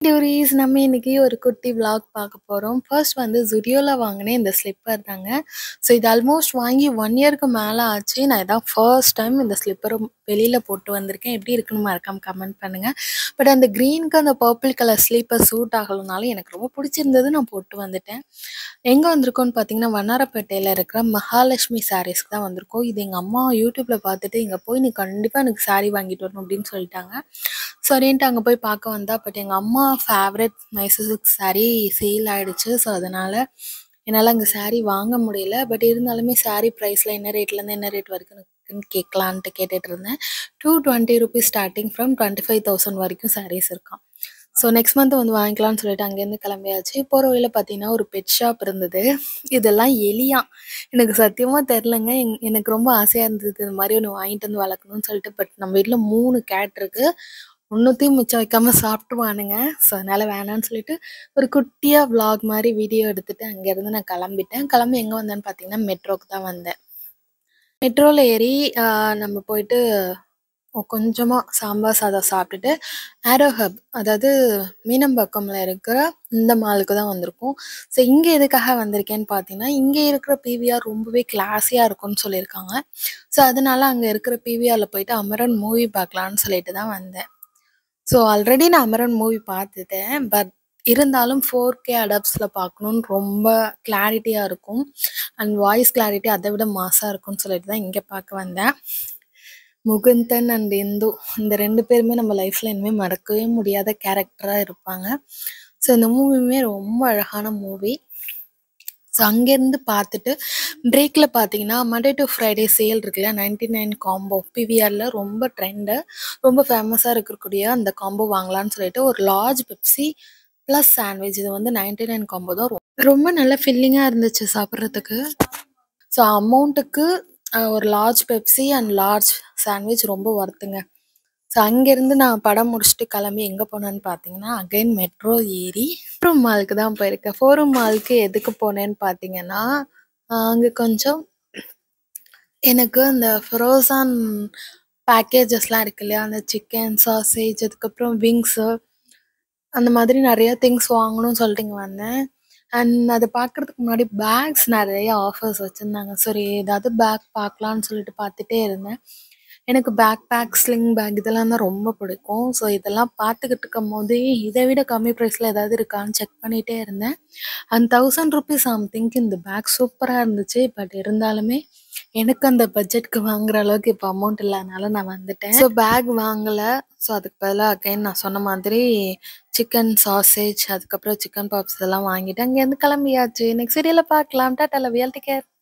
டியூரீஸ் நம்ம இன்னைக்கு ஒரு குட்டி vlog பார்க்க போறோம். ஃபர்ஸ்ட் வந்து Zudio-ல வாங்குன இந்த ஸ்லிப்பர் தாங்க. ஸோ இது ஆல்மோஸ்ட் வாங்கி 1 இயர்க்கு மேல ஆச்சு. நான் இதான் ஃபர்ஸ்ட் டைம் இந்த ஸ்லிப்பர வெளியில போட்டு வந்திருக்கேன். எப்படி இருக்குன்னு மறக்காம கமெண்ட் பண்ணுங்க. பட் அந்த கிரீனுக்கு அந்த பர்பிள் கலர் ஸ்லீப்பர் சூட் ஆகலனாலும் எனக்கு ரொம்ப பிடிச்சிருந்தது. நான் போட்டு வந்துட்டேன். எங்க வந்திருக்கோம்னு பார்த்தீங்கன்னா, வண்ணாரப்பேட்டையில இருக்கிற மகாலட்சுமி சாரீஸ்க்கு தான் வந்திருக்கோம். இது எங்க அம்மா யூடியூப்ல பார்த்துட்டு, "இங்க போய் நீ கண்டிப்பா எனக்கு சாரி வாங்கிட்டு வரணும்" அப்படின்னு சொல்லிட்டாங்க. சரின்ட்டு அங்க போய் பார்க்க வந்தா, பட் எங்க அம்மா favourite Mysore silk sari sale ஆயிடுச்சு. ஸோ அதனால என்னால அங்க சாரி வாங்க முடியல. பட் இருந்தாலுமே சாரி பிரைஸ்ல என்ன ரேட்லேருந்து என்ன ரேட் வரைக்கும் இருக்குன்னு கேட்கலான்ட்டு கேட்டுட்டு இருந்தேன். ₹220 ஸ்டார்ட்டிங் ஃப்ரம் 25,000 வரைக்கும் சாரீஸ் இருக்காம். ஸோ நெக்ஸ்ட் மந்த் வந்து வாங்கிக்கலாம்னு சொல்லிட்டு அங்கேருந்து கிளம்பியாச்சு. போற வழியில பார்த்தீங்கன்னா, ஒரு பெட் ஷாப் இருந்தது. இதெல்லாம் எலியாம். எனக்கு சத்தியமா தெரியலங்க. என் எனக்கு ரொம்ப ஆசையா இருந்தது. இந்த மாரி ஒண்ணு வாங்கிட்டு வந்து வளர்க்கணும்னு சொல்லிட்டு. பட் நம்ம வீட்ல 3 கேட் இருக்கு. ஒண்ணுத்தையும் மிச்சம் வைக்காம சாப்பிட்டுருவானுங்க. ஸோ அதனால வேணான்னு சொல்லிட்டு, ஒரு குட்டியா vlog மாரி வீடியோ எடுத்துட்டு அங்கேருந்து நான் கிளம்பிட்டேன். கிளம்பி எங்க வந்தேன்னு பார்த்தீங்கன்னா, மெட்ரோக்கு தான் வந்தேன். மெட்ரோல ஏறி அ நம்ம போயிட்டு கொஞ்சமா சாம்பார் சாதம் சாப்பிட்டுட்டு, ஏரோ ஹப் அதாவது மீனம்பாக்கம்ல இருக்கிற இந்த மாலுக்கு தான் வந்திருக்கோம். ஸோ இங்க எதுக்காக வந்திருக்கேன்னு பார்த்தீங்கன்னா, இங்க இருக்கிற பிவிஆர் ரொம்பவே கிளாஸியா இருக்கும்னு சொல்லியிருக்காங்க. ஸோ அதனால அங்க இருக்கிற பிவிஆர்ல போயிட்டு அமரன் மூவி பார்க்கலான்னு சொல்லிட்டு தான் வந்தேன். ஸோ ஆல்ரெடி நான் அமரன் மூவி பார்த்துட்டேன். பட் இருந்தாலும் 4K அடாப்ஸ்ல பார்க்கணும்னு ரொம்ப கிளாரிட்டியா இருக்கும். அண்ட் வாய்ஸ் கிளாரிட்டி அத விட மாஸா இருக்கும்னு சொல்லிட்டு தான் இங்க பார்க்க வந்தேன். முகுந்தன் அண்ட் இந்து இந்த 2 பேருமே நம்ம லைஃப்ல இனிமே மறக்கவே முடியாத கேரக்டரா இருப்பாங்க. ஸோ இந்த மூவியுமே ரொம்ப அழகான மூவி. ஸோ அங்கேருந்து பார்த்துட்டு பிரேக்ல பார்த்தீங்கன்னா, மண்டே டூ ஃப்ரைடே சேல் இருக்குல்ல 99 காம்போ பிவிஆர்ல ரொம்ப ட்ரெண்டு. ரொம்ப ஃபேமஸா இருக்கக்கூடிய அந்த காம்போ வாங்கலாம்னு சொல்லிட்டு ஒரு லார்ஜ் பெப்சி பிளஸ் சாண்ட்விச் இது வந்து 99 காம்போ தான். ரொம்ப நல்லா ஃபில்லிங்கா இருந்துச்சு சாப்பிடுறதுக்கு. ஸோ அமௌண்ட்டுக்கு அ ஒரு large Pepsi and large sandwich ரொம்ப ஒர்த்துங்க. ஸோ அங்கேருந்து நான் படம் முடிச்சுட்டு கிளம்பி எங்க போனேன்னு பார்த்தீங்கன்னா, அகைன் மெட்ரோ ஏறி ஃபோரம் மாலுக்கு தான் போயிருக்கேன். ஃபோரம் மாலுக்கு எதுக்கு போனேன்னு பார்த்தீங்கன்னா, அ அங்க கொஞ்சம் எனக்கு அந்த ஃப்ரோசன் பேக்கேஜஸ்லாம் இருக்கு இல்லையா? அந்த சிக்கன், சாசேஜ் அதுக்கப்புறம் விங்ஸு அந்த மாதிரி நெறைய திங்ஸ் வாங்கணும்னு சொல்லிட்டு இங்க வந்தேன். அண்ட் அத பார்க்கறதுக்கு முன்னாடி பேக்ஸ் நெறைய ஆஃபர்ஸ் வச்சிருந்தாங்க. சரி ஏதாவது பேக் பார்க்கலான்னு சொல்லிட்டு பார்த்துட்டே இருந்தேன். எனக்கு பேக் பேக், ஸ்லிங் பேக் இதெல்லாம் தான் ரொம்ப பிடிக்கும். ஸோ இதெல்லாம் பார்த்துக்கிட்டு இருக்கும்போதே இத விட கம்மி பிரைஸ்ல ஏதாவது இருக்கான்னு செக் பண்ணிட்டே இருந்தேன். அண்ட் ₹1000 சம்திங்க்கு இந்த பேக் சூப்பரா இருந்துச்சு. பட் இருந்தாலுமே எனக்கு அந்த பட்ஜெட்க்கு வாங்குற அளவுக்கு இப்ப அமௌண்ட் இல்லாதனால நான் வந்துட்டேன். ஸோ பேக் வாங்கல. ஸோ அதுக்கு பதிலா அகைன் நான் சொன்ன மாதிரி சிக்கன், சாசேஜ் அதுக்கப்புறம் சிக்கன் பாப்ஸ் இதெல்லாம் வாங்கிட்டு அங்கேருந்து கிளம்பியாச்சு. நெக்ஸ்ட் வீடியோல பார்க்கலாம். Tata love you all take care.